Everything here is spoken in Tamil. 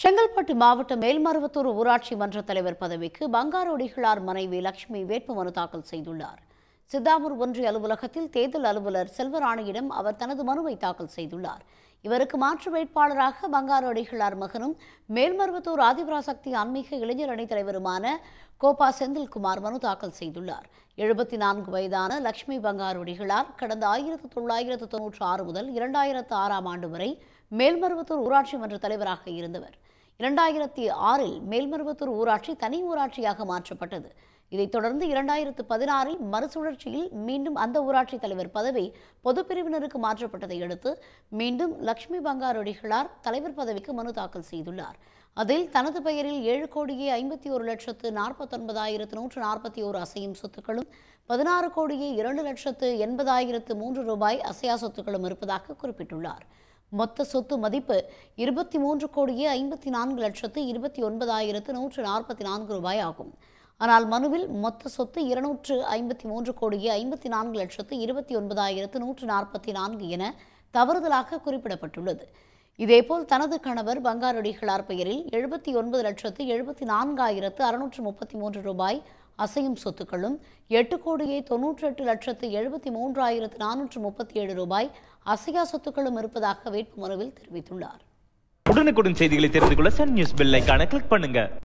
செங்கல்பட்டு மாவட்ட மேல்மருவத்தூர் ஊராட்சி மன்ற தலைவர் பதவிக்கு பங்காரொடிகளார் மனைவி லட்சுமி வேட்புமனு தாக்கல் செய்துள்ளார் சித்தாமூர் ஒன்றிய அலுவலகத்தில் தேர்தல் அலுவலர் செல்வராணியிடம் அவர் தனது மனுவை தாக்கல் செய்துள்ளார் இவருக்கு மாற்று வேட்பாளராக பங்காரொடிகளார் மகனும் மேல்மருவத்தூர் ஆதிபராசக்தி ஆன்மீக இளைஞர் அணித் தலைவருமான கோபா செந்தில்குமார் மனு தாக்கல் செய்துள்ளார் எழுபத்தி நான்கு வயதான லட்சுமி பங்காரொடிகளார் கடந்த ஆயிரத்து தொள்ளாயிரத்து தொன்னூற்றி ஆறு முதல் இரண்டாயிரத்து ஆறாம் ஆண்டு வரை மேல்மருவத்தூர் ஊராட்சி மன்ற தலைவராக இருந்தவர் இரண்டாயிரத்தி ஆறில் மேல்மருவத்தூர் ஊராட்சி தனி ஊராட்சியாக மாற்றப்பட்டது இதைத் தொடர்ந்து இரண்டாயிரத்து பதினாறில் மறுசுழற்சியில் மீண்டும் அந்த ஊராட்சி தலைவர் பதவி பொதுப்பிரிவினருக்கு மாற்றப்பட்டதை அடுத்து மீண்டும் லட்சுமி பங்காரொடிகளார் தலைவர் பதவிக்கு மனு தாக்கல் செய்துள்ளார் அதில் தனது பெயரில் ஏழு கோடியே ஐம்பத்தி ஒரு லட்சத்து நாற்பத்தொன்பதாயிரத்து நூற்று நாற்பத்தி ஓரு அசையும் சொத்துக்களும் பதினாறு கோடியே இரண்டு லட்சத்து எண்பதாயிரத்து மூன்று ரூபாய் அசையா சொத்துக்களும் இருப்பதாக குறிப்பிட்டுள்ளார் மொத்த சொத்து மதிப்பு இருபத்தி மூன்று கோடியே ஐம்பத்தி நான்கு லட்சத்து இருபத்தி ஒன்பதாயிரத்து நூற்று நாற்பத்தி நான்கு ரூபாய் ஆகும் ஆனால் மனுவில் மொத்த சொத்து இருநூற்று ஐம்பத்தி மூன்று கோடியே ஐம்பத்தி நான்கு லட்சத்து இருபத்தி ஒன்பதாயிரத்து நூற்று நாற்பத்தி நான்கு என தவறுதலாக குறிப்பிடப்பட்டுள்ளது இதேபோல் தனது கணவர் பங்காரொடிகளார் பெயரில் எழுபத்தி ஒன்பது லட்சத்து எழுபத்தி நான்காயிரத்து அறுநூற்று முப்பத்தி மூன்று ரூபாய் அசையும் சொத்துக்களும் எட்டு கோடியே தொன்னூற்றி எட்டு லட்சத்து எழுபத்தி மூன்றாயிரத்து நானூற்று முப்பத்தி ஏழு ரூபாய் அசையா சொத்துக்களும் இருப்பதாக வேட்புமனுவில் தெரிவித்துள்ளார் உடனுக்குடன் செய்திகளை தெரிந்து கொள்ள சன் நியூஸ் பெல் ஐகானை கிளிக் பண்ணுங்க